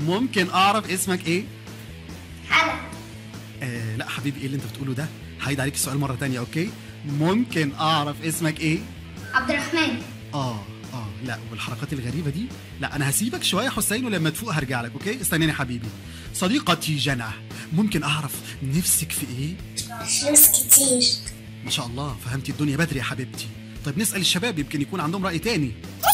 ممكن اعرف اسمك ايه حلا آه لا حبيبي ايه اللي انت بتقوله ده هعيد عليك السؤال مره تانية اوكي ممكن اعرف اسمك ايه عبد الرحمن اه اه لا والحركات الغريبه دي لا انا هسيبك شويه حسين ولما تفوق هرجع لك اوكي استناني يا حبيبي صديقتي جنى ممكن اعرف نفسك في ايه فلوس كتير ما شاء الله فهمتي الدنيا بدري يا حبيبتي طيب نسال الشباب يمكن يكون عندهم راي تاني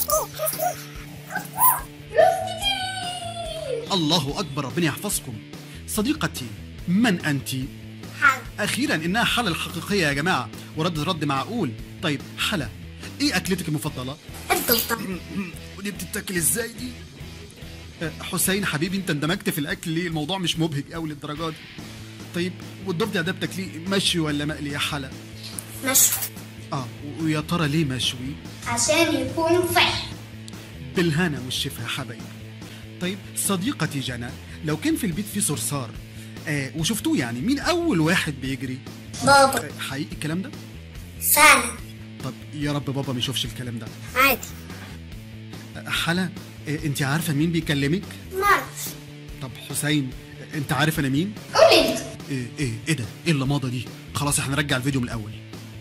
الله اكبر ربنا يحفظكم صديقتي من انت حلا اخيرا انها حلا الحقيقيه يا جماعه ورد رد معقول طيب حلا ايه اكلتك المفضله الضفدع ودي بتتاكل ازاي دي أه، حسين حبيبي انت اندمجت في الاكل ليه الموضوع مش مبهج قوي للدرجه دي طيب والضفدع ده بتاكليه مشوي ولا مقلي يا حلا مشوي اه ويا ترى ليه مشوي عشان يكون فحم بالهنا والشفا يا حبايبي طيب صديقتي جنى لو كان في البيت في صرصار آه وشفتوه يعني مين اول واحد بيجري بابا آه حقيقي الكلام ده فعلا طب يا رب بابا ما يشوفش الكلام ده عادي آه، حلا آه انت عارفه مين بيكلمك معرفش طب حسين آه، انت عارف انا مين قولي انت ايه ايه ايه ده ايه اللماضه دي خلاص احنا نرجع الفيديو من الاول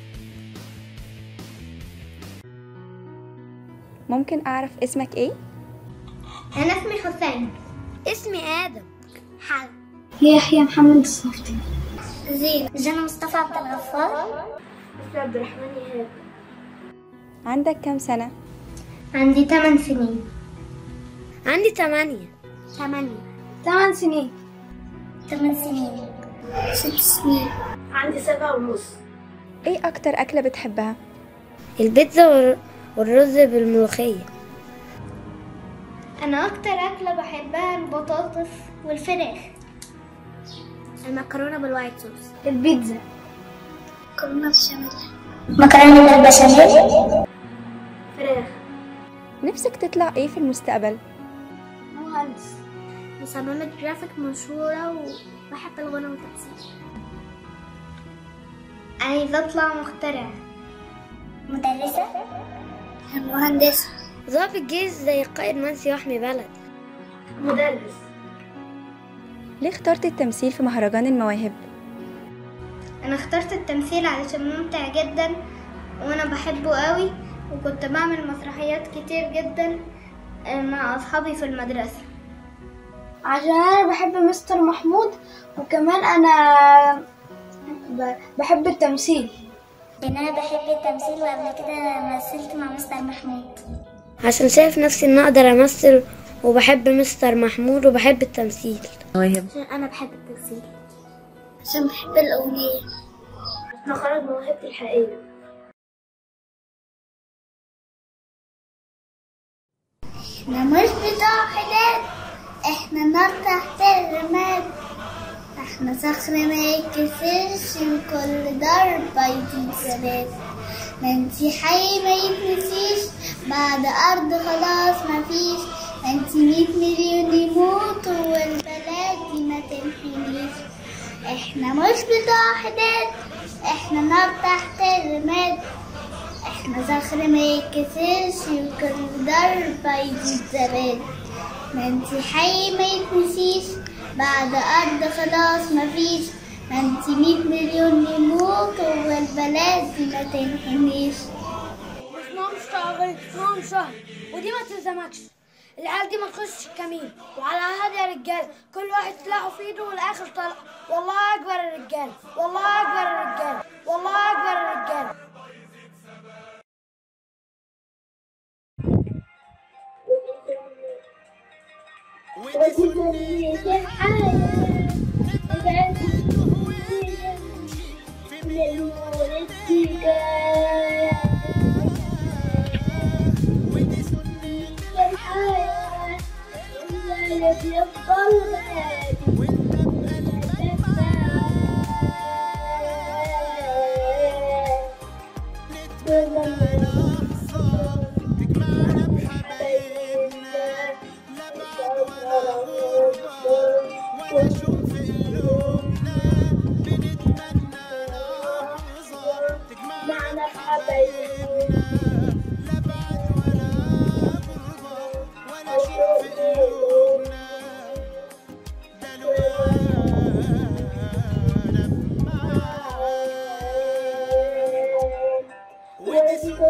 ممكن أعرف اسمك إيه؟ انا اسمي حسين اسمي ادم حلا يحيى محمد الصفتي زين جنى مصطفى عبد الغفار عبد الرحمن إيهاب عندك كام سنة؟ عندي 8 سنين عندي ثمانية 8 ثمان سنين 8 سنين 6 سنين عندي سبعة ونص إيه أكتر أكلة بتحبها؟ البيتزا وال- والرز بالملوخية انا اكتر اكله بحبها البطاطس والفراخ المكرونه بالوايت صوص البيتزا مكرونه بشاميل مكرونه بالبشاميل فراخ نفسك تطلع إيه في المستقبل؟ مهندس مصممة جرافيك مشهورة وبحب الغنى والتمثيل عايزة أطلع مخترعة مدرسة مهندسة ضابط جيش زي قائد منسي يحمي بلد مدرس ليه اخترت التمثيل في مهرجان المواهب؟ أنا اخترت التمثيل علشان ممتع جدا وأنا بحبه قوي وكنت بعمل مسرحيات كتير جدا آه، مع أصحابي في المدرسة عشان أنا بحب مستر محمود وكمان أنا ب- بحب التمثيل لأن أنا بحب التمثيل وقبل كده مثلت مع مستر محمود عشان شايف نفسي إن أقدر أمثل وبحب مستر محمود وبحب التمثيل عشان أنا بحب التمثيل عشان بحب الأغنية نخرج موهبتي الحقيقية احنا مش بتوع حداد احنا نار تحت الرماد احنا صخر ما يتكسرش وكل ضربة يجيب ثبات ما انتي حي ما يتنسيش بعد ارض خلاص مفيش ما انتي مية مليون يموتوا والبلد دي ما تنحنيش احنا مش بتوع حداد احنا نار تحت الرماد احنا صخر ما يتكسرش وكل ضربة يجيب زباد ما انتي حي ما يتنسيش بعد أرض خلاص مفيش ما انتي مية مليون يموتوا والبلد دي ما تنحنيش اسمهم شهر اسمهم شهر ودي ما تلزمكش العيال دي ما تخش الكمين وعلى هادي يا رجال كل واحد سلاحه في ايده والاخر طلع والله اكبر الرجال والله اكبر الرجال والله اكبر الرجال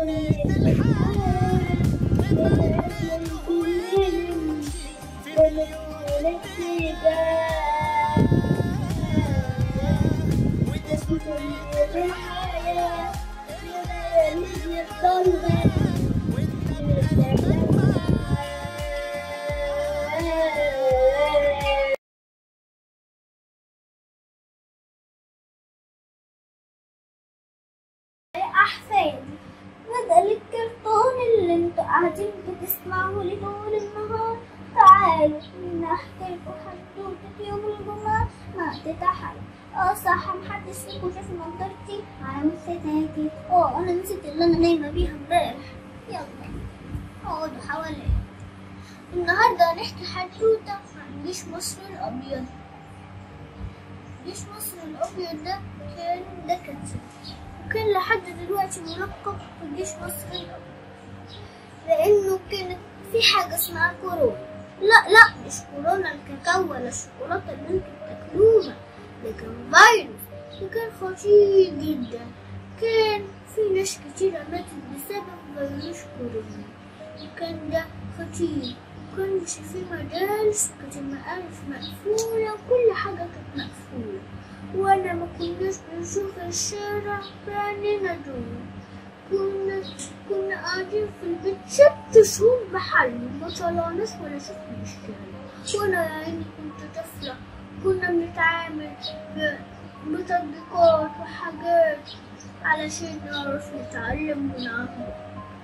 أحفادي بدل الكرتون اللي انتوا قاعدين بتسمعوا لي طول النهار تعالوا نحكي لكم حدوتة يوم الجمعة مع تيتا حلا اه صح محدش فيكم شاف نضارتي على مستاكي اه انا نسيت اللي انا نايمة بيها امبارح يلا اقعدوا حواليا النهاردة هنحكي حدوتة عن جيش مصر الأبيض جيش مصر الأبيض ده كان ده كان ست وكان لحد دلوقتي ملقب بجيش مصر الأبيض لأنه كانت في حاجة اسمها كورونا لا لا مش كورونا الكاكاو ولا الشوكولاتة اللي انتوا بتاكلوها ده كان فيروس وكان خطير جدا كان في ناس كتيرة ماتت بسبب فيروس كورونا وكان ده خطير مكانش في مدارس كانت المدارس مقفولة وكل حاجة كانت مقفولة وانا ما كناش بنشوف الشارع بعينينا دول كنا كنا قاعدين في البيت ست شهور بحل ما طلعناش ولا شفنا الشارع وانا يا عيني كنت طفلة كنا بنتعامل ب- بتطبيقات وحاجات علشان نعرف نتعلم ونعمل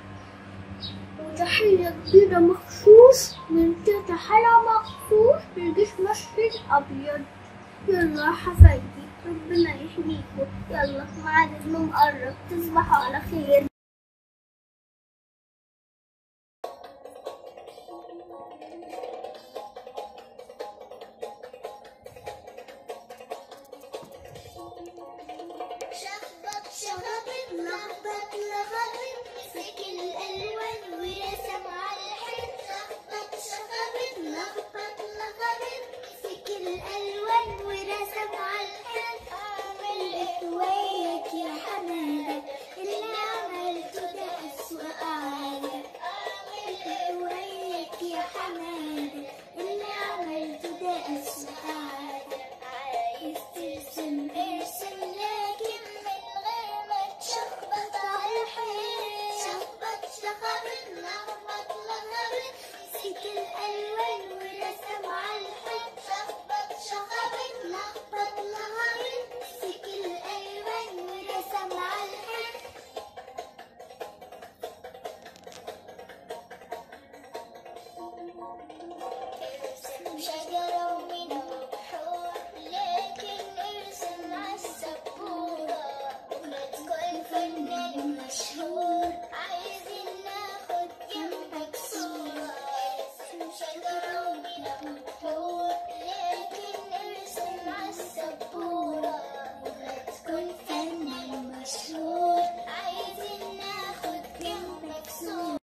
وتحية كبيرة مخصوص من تيتا حلا مخصوص لجيش مصر الأبيض يلا يا حبايبي ربنا يحميكم يلا ميعاد النوم قرب تصبحوا على خير شخبط شخبط لخبط لخبط مسك الألوان ورسم على الحيط شخبط شخبط لخبط لخبط مسك الألوان ورسم على الحيط أعمل إخويك يا حمادة اللي عملته ده أسوأ عادة أعمل إخويك يا حمادة اللي عملته ده أسوأ عادة عايز ترسم ارسم لكن من غير ما تشخبط على الحيط شخبط شخبط لخبط لخبط مسك الألوان ورسم على الحيط شخبط شخبط لخبط لخبط مسك الألوان ورسم على الحيط ارسم شجرة ومنها بحور لكن ارسم عالسبورة وما تكون فنان مشهور عايزين ناخد جنبك صورة ارسم شجرة ومنها بحور لكن ارسم عالسبورة وما تكون فنان مشهور عايزين ناخد جنبك صورة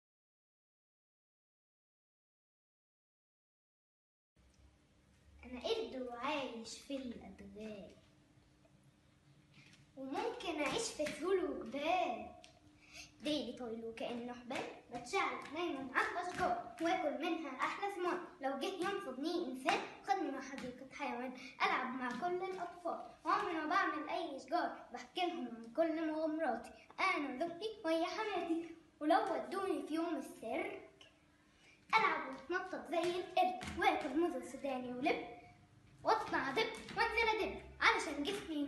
أنا قرد وعايش في الأدغال وممكن أعيش في ثلول وجبال ديلي طويل وكأنه حبال بتشعل نايمة على الأشجار وآكل منها أحلى ثمار لو جه ينفضني إنسان خدني مع حديقة حيوان ألعب مع كل الأطفال وعمري ما بعمل أي شجار بحكي لهم عن كل مغامراتي أنا وزوجتي ويا حماتي ولو ودوني في يوم السر ألعب وأتنطط زي القرد وآكل موز سوداني ولب واطلع دب وانزل ادب علشان جسمي